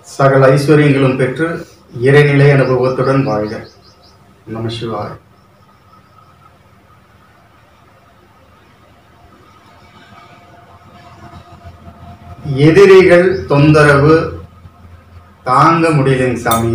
சகல ஐஸ்வர்யங்களும் பெற்று இறைநிலை அனுபவத்துடன் வாழ்க நம சிவாய் எதிரிகள் தொந்தரவு தாங்க முடியலைங்க சாமி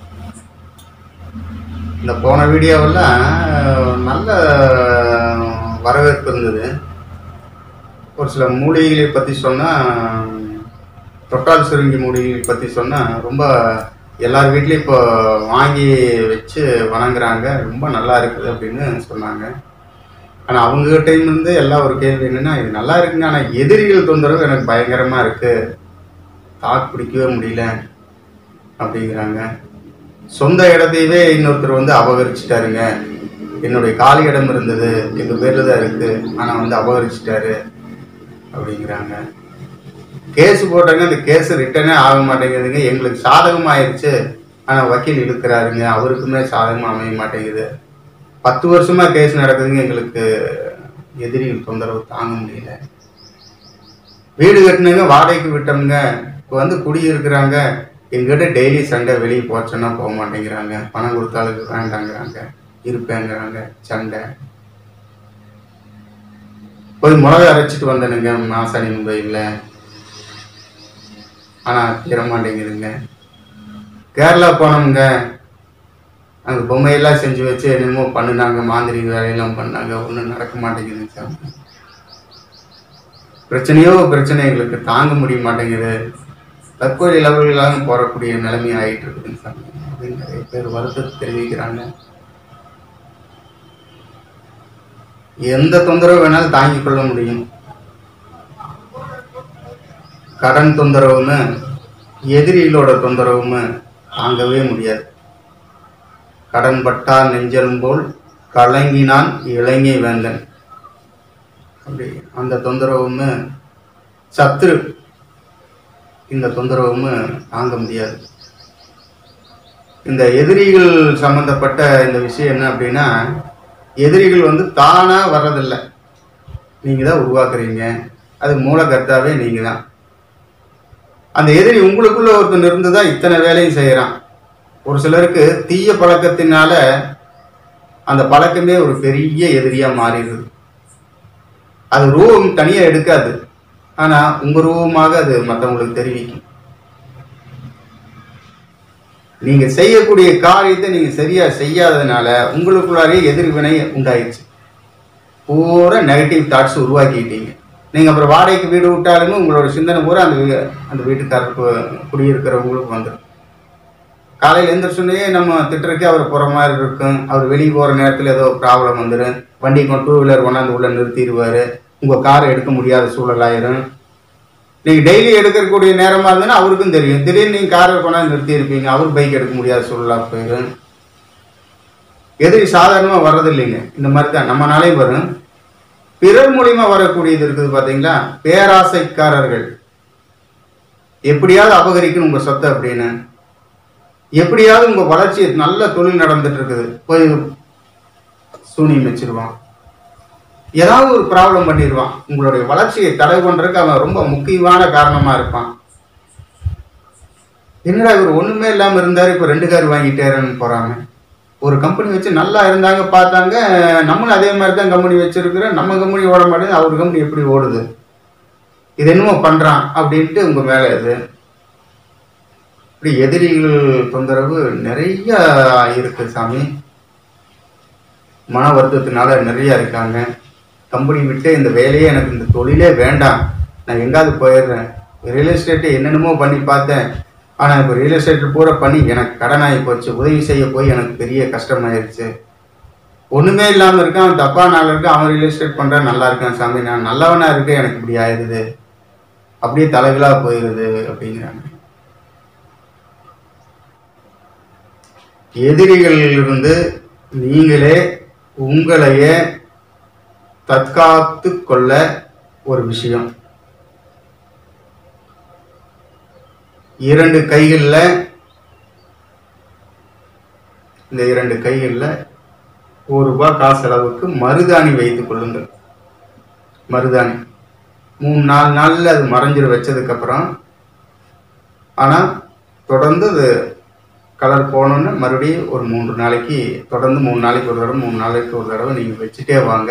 இந்த போன வீடியோவில் நல்ல வரவேற்பு இருந்தது ஒரு சில மூலிகைகளை பற்றி சொன்னால் தொட்டால் சுருங்கி மூலிகைகளை பற்றி சொன்னால் ரொம்ப எல்லார் வீட்லேயும் இப்போ வாங்கி வச்சு வணங்குறாங்க ரொம்ப நல்லா இருக்குது அப்படின்னு சொன்னாங்க ஆனால் அவங்ககிட்டையும் இருந்து எல்லாம் ஒரு கேள்வி என்னென்னா இது நல்லா இருக்குங்க ஆனால் எதிரிகள் தொந்தரவு எனக்கு பயங்கரமாக இருக்குது தாக்கு பிடிக்கவே முடியல அப்படிங்கிறாங்க சொந்த இடத்தையவே இன்னொருத்தர் வந்து அபகரிச்சிட்டாருங்க என்னுடைய காலி இடம் இருந்தது எங்கள் பேரில் தான் இருக்குது ஆனால் வந்து அபகரிச்சிட்டாரு அப்படிங்கிறாங்க கேஸ் போட்டாங்க அந்த கேஸ் ரிட்டர்னே ஆக மாட்டேங்குதுங்க எங்களுக்கு சாதகமாயிருச்சு ஆனால் வக்கீல் இழுக்கிறாருங்க அவருக்குமே சாதகமாக அமைய மாட்டேங்குது பத்து வருஷமா கேஸ் நடக்குதுங்க எங்களுக்கு எதிரிகள் தொந்தரவு தாங்க முடியல வீடு கட்டினங்க வாடகைக்கு விட்டோம்ங்க இப்போ வந்து குடியிருக்கிறாங்க எங்கிட்ட டெய்லி சண்டை வெளியே போச்சோன்னா போக மாட்டேங்கிறாங்க பணம் கொடுத்தாலுக்கு வேண்டாங்கிறாங்க இருப்பேங்கிறாங்க சண்டை போய் மிளகா அரைச்சிட்டு வந்தேனுங்க மாசாணி மும்பையில் ஆனால் தீர மாட்டேங்குதுங்க கேரளா போனோம்ங்க அங்கே பொம்மையெல்லாம் செஞ்சு வச்சு என்னமோ பண்ணுனாங்க மாந்திரிக வேலையெல்லாம் பண்ணாங்க ஒன்றும் நடக்க மாட்டேங்குதுங்க சார் பிரச்சனையோ பிரச்சனை எங்களுக்கு தாங்க முடிய மாட்டேங்குது தற்கொலை லெவல்களாக போறக்கூடிய நிலைமை ஆகிட்டு இருக்குதுங்க சார் அப்படின்னு நிறைய பேர் வருத்தத்தை தெரிவிக்கிறாங்க எந்த தொந்தரவு வேணாலும் தாங்கிக் கொள்ள முடியும் கடன் தொந்தரவுமே எதிரிகளோட தொந்தரவுமே தாங்கவே முடியாது கடன் பட்டால் நெஞ்சலும் போல் கலங்கினான் இளைஞை வேந்தன் அப்படி அந்த தொந்தரவுமே சத்துரு இந்த தொந்தரவுமே தாங்க முடியாது இந்த எதிரிகள் சம்பந்தப்பட்ட இந்த விஷயம் என்ன அப்படின்னா எதிரிகள் வந்து தானா வர்றதில்லை நீங்க தான் உருவாக்குறீங்க அது மூலகர்த்தாவே நீங்க தான் அந்த எதிரி உங்களுக்குள்ள ஒருத்தன் இருந்து தான் இத்தனை வேலையும் செய்யறான் ஒரு சிலருக்கு தீய பழக்கத்தினால அந்த பழக்கமே ஒரு பெரிய எதிரியா மாறிடுது அது ரூபம் தனியா எடுக்காது ஆனா உங்க ரூபமாக அது மற்றவங்களுக்கு தெரிவிக்கும் நீங்க செய்யக்கூடிய காரியத்தை நீங்க சரியா செய்யாததுனால உங்களுக்குள்ளாரே எதிர்வினை உண்டாயிடுச்சு பூரா நெகட்டிவ் தாட்ஸ் உருவாக்கிட்டீங்க நீங்க அப்புறம் வாடகைக்கு வீடு விட்டாலுமே உங்களோட சிந்தனை பூரா அந்த வீ- அந்த வீட்டுக்காரருக்கு குடியிருக்கிறவங்களுக்கு வந்துடும் காலையில் எந்திரிச்சோன்னே நம்ம திட்டுறதுக்கு அவர் போகிற மாதிரி இருக்கும் அவர் வெளியே போகிற நேரத்தில் ஏதோ ப்ராப்ளம் வந்துடும் வண்டி கொண்டு டூ வீலர் கொண்டாந்து உள்ள நிறுத்திடுவார் உங்கள் காரை எடுக்க முடியாத சூழலாயிரும் நீங்கள் டெய்லி எடுக்கக்கூடிய நேரமாக இருந்ததுன்னா அவருக்கும் தெரியும் திடீர்னு நீங்கள் காரை கொண்டாந்து நிறுத்தியிருப்பீங்க அவர் பைக் எடுக்க முடியாத சூழலாக போயிடும் எதிரி சாதாரணமாக வர்றது இல்லைங்க இந்த மாதிரி தான் நம்மனாலையும் வரும் பிறர் மூலியமா வரக்கூடியது இருக்குது பாத்தீங்களா பேராசைக்காரர்கள் எப்படியாவது அபகரிக்கணும் உங்க சொத்தை அப்படின்னு எப்படியாவது உங்க வளர்ச்சி நல்ல தொழில் நடந்துட்டு இருக்குது போய் சூனியம் வச்சிருவான் ஏதாவது ஒரு ப்ராப்ளம் பண்ணிடுவான் உங்களுடைய வளர்ச்சியை தடை பண்றதுக்கு அவன் ரொம்ப முக்கியமான காரணமா இருப்பான் என்னடா இவர் ஒண்ணுமே இல்லாம இருந்தாரு இப்ப ரெண்டு கார் வாங்கிட்டாருன்னு போறாங்க ஒரு கம்பெனி வச்சு நல்லா இருந்தாங்க பார்த்தாங்க நம்மளும் அதே மாதிரி தான் கம்பெனி வச்சிருக்கிறோம் நம்ம கம்பெனி ஓட மாட்டேங்குது அவர் கம்பெனி எப்படி ஓடுது இது என்னமோ பண்றான் அப்படின்ட்டு உங்க மேல இது இப்படி எதிரிகள் தொந்தரவு நிறைய இருக்கு சாமி மன வருத்தத்தினால நிறைய இருக்காங்க கம்பெனி விட்டு இந்த வேலையே எனக்கு இந்த தொழிலே வேண்டாம் நான் எங்காவது போயிடுறேன் ரியல் எஸ்டேட்டு என்னென்னமோ பண்ணி பார்த்தேன் ஆனால் இப்போ ரியல் எஸ்டேட் பூரா பண்ணி எனக்கு கடனாகி போச்சு உதவி செய்ய போய் எனக்கு பெரிய கஷ்டமாயிருச்சு ஒன்றுமே இல்லாமல் இருக்கான் அவன் தப்பா நாள் இருக்கான் அவன் ரியல் எஸ்டேட் பண்ணுறான் நல்லா இருக்கான் சாமி நான் நல்லவனா இருக்கேன் எனக்கு இப்படி ஆயிடுது அப்படியே தலைகளாக போயிடுது அப்படிங்கிறாங்க எதிரிகளிலிருந்து நீங்களே உங்களையே தற்காத்து கொள்ள ஒரு விஷயம் இரண்டு கைகளில் இந்த இரண்டு கைகளில் ஒரு ரூபாய் காசு அளவுக்கு மருதாணி வைத்துக் கொள்ளுங்கள் மருதாணி மூணு நாலு நாளில் அது மறைஞ்சிட வச்சதுக்கப்புறம் ஆனால் தொடர்ந்து அது கலர் போனோன்னு மறுபடியும் ஒரு மூன்று நாளைக்கு தொடர்ந்து மூணு நாளைக்கு ஒரு தடவை மூணு நாளைக்கு ஒரு தடவை நீங்கள் வச்சுட்டே வாங்க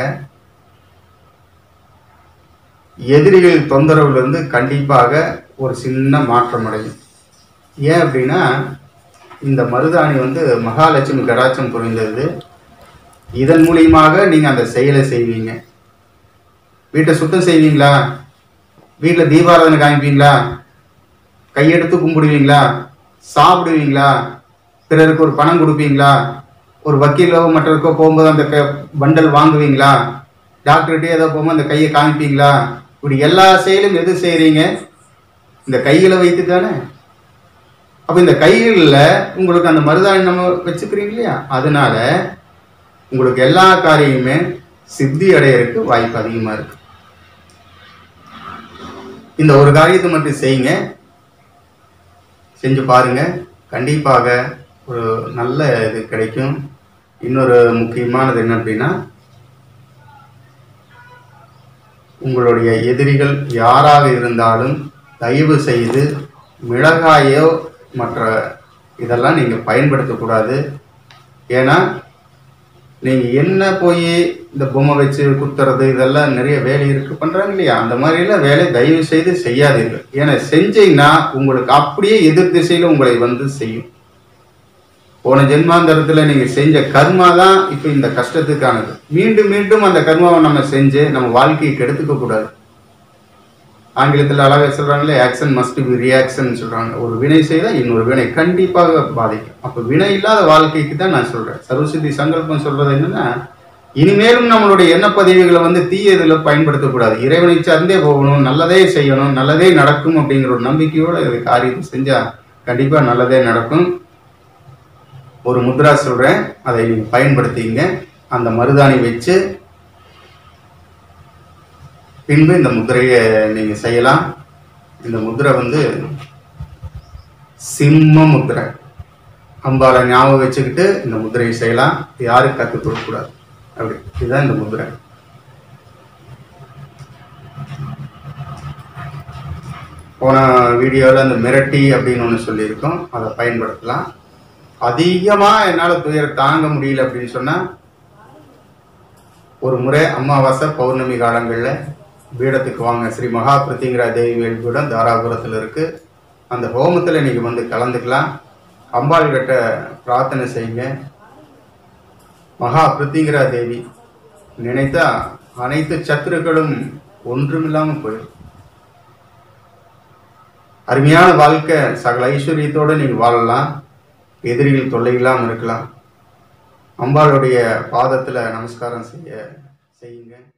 எதிரிகள் தொந்தரவுலேருந்து கண்டிப்பாக ஒரு சின்ன மாற்றம் அடையும் ஏன் அப்படின்னா இந்த மருதாணி வந்து மகாலட்சுமி கடாட்சம் புரிந்தது இதன் மூலியமாக நீங்கள் அந்த செயலை செய்வீங்க வீட்டை சுத்தம் செய்வீங்களா வீட்டில் தீபாராதனை காமிப்பீங்களா கையெடுத்து கும்பிடுவீங்களா சாப்பிடுவீங்களா பிறருக்கு ஒரு பணம் கொடுப்பீங்களா ஒரு வக்கீலோ மற்றவருக்கோ போகும்போது அந்த க பண்டல் வாங்குவீங்களா டாக்டர்கிட்டே ஏதோ போகும்போது அந்த கையை காமிப்பீங்களா இப்படி எல்லா செயலும் எது செய்கிறீங்க இந்த கைகளை வைத்து தானே அப்போ இந்த கைகளில் உங்களுக்கு அந்த மருதாணி நம்ம வச்சுக்கிறீங்க இல்லையா அதனால உங்களுக்கு எல்லா காரியமுமே சித்தி அடையறதுக்கு வாய்ப்பு அதிகமாக இருக்கு இந்த ஒரு காரியத்தை மட்டும் செய்யுங்க செஞ்சு பாருங்க கண்டிப்பாக ஒரு நல்ல இது கிடைக்கும் இன்னொரு முக்கியமானது என்ன அப்படின்னா உங்களுடைய எதிரிகள் யாராக இருந்தாலும் தயவு செய்து மிளகாயோ மற்ற இதெல்லாம் நீங்கள் பயன்படுத்தக்கூடாது ஏன்னா நீங்கள் என்ன போய் இந்த பொம்மை வச்சு குத்துறது இதெல்லாம் நிறைய வேலை இருக்கு பண்ணுறாங்க இல்லையா அந்த மாதிரிலாம் வேலை தயவு செய்து செய்யாதீர்கள் ஏன்னா செஞ்சீங்கன்னா உங்களுக்கு அப்படியே எதிர் திசையில் உங்களை வந்து செய்யும் போன ஜென்மாந்தரத்தில் நீங்கள் செஞ்ச கர்மா தான் இப்போ இந்த கஷ்டத்துக்கானது மீண்டும் மீண்டும் அந்த கர்மாவை நம்ம செஞ்சு நம்ம வாழ்க்கையை கெடுத்துக்க கூடாது ஆங்கிலத்தில் அழகாக சொல்கிறாங்களே ஆக்ஷன் மஸ்ட் பி ரியாக்ஷன் சொல்கிறாங்க ஒரு வினை செய்தால் இன்னொரு வினை கண்டிப்பாக பாதிக்கும் அப்போ வினை இல்லாத வாழ்க்கைக்கு தான் நான் சொல்கிறேன் சரஸ்வதி சங்கல்பம் சொல்கிறது என்னன்னா இனிமேலும் நம்மளுடைய எண்ண பதிவுகளை வந்து தீய இதில் பயன்படுத்தக்கூடாது இறைவனை சார்ந்தே போகணும் நல்லதே செய்யணும் நல்லதே நடக்கும் அப்படிங்கிற ஒரு நம்பிக்கையோட இது காரியத்தை செஞ்சால் கண்டிப்பாக நல்லதே நடக்கும் ஒரு முத்ரா சொல்கிறேன் அதை நீங்கள் பயன்படுத்திங்க அந்த மருதாணி வச்சு பின்பு இந்த முத்திரையை நீங்கள் செய்யலாம் இந்த முத்திரை வந்து சிம்ம முத்திரை அம்பாலை ஞாபகம் வச்சுக்கிட்டு இந்த முத்திரையை செய்யலாம் யாரும் கற்றுக் கொடுக்கக்கூடாது அப்படி இதுதான் இந்த முத்திரை போன வீடியோவில் அந்த மிரட்டி அப்படின்னு ஒன்று சொல்லியிருக்கோம் அதை பயன்படுத்தலாம் அதிகமாக என்னால் துயரம் தாங்க முடியல அப்படின்னு சொன்னால் ஒரு முறை அமாவாசை பௌர்ணமி காலங்களில் பீடத்துக்கு வாங்க ஸ்ரீ மகா பிருத்திங்கிரா தேவி வேல் பீடம் தாராபுரத்தில் இருக்கு அந்த ஹோமத்தில் நீங்கள் வந்து கலந்துக்கலாம் அம்பாள் கிட்ட பிரார்த்தனை செய்யுங்க மகா பிருத்திங்கிரா தேவி நினைத்தா அனைத்து சத்துருக்களும் ஒன்றுமில்லாமல் போயிடும் அருமையான வாழ்க்கை சகல ஐஸ்வர்யத்தோடு நீங்கள் வாழலாம் எதிரிகள் தொல்லை இல்லாமல் இருக்கலாம் அம்பாளுடைய பாதத்தில் நமஸ்காரம் செய்ய செய்யுங்க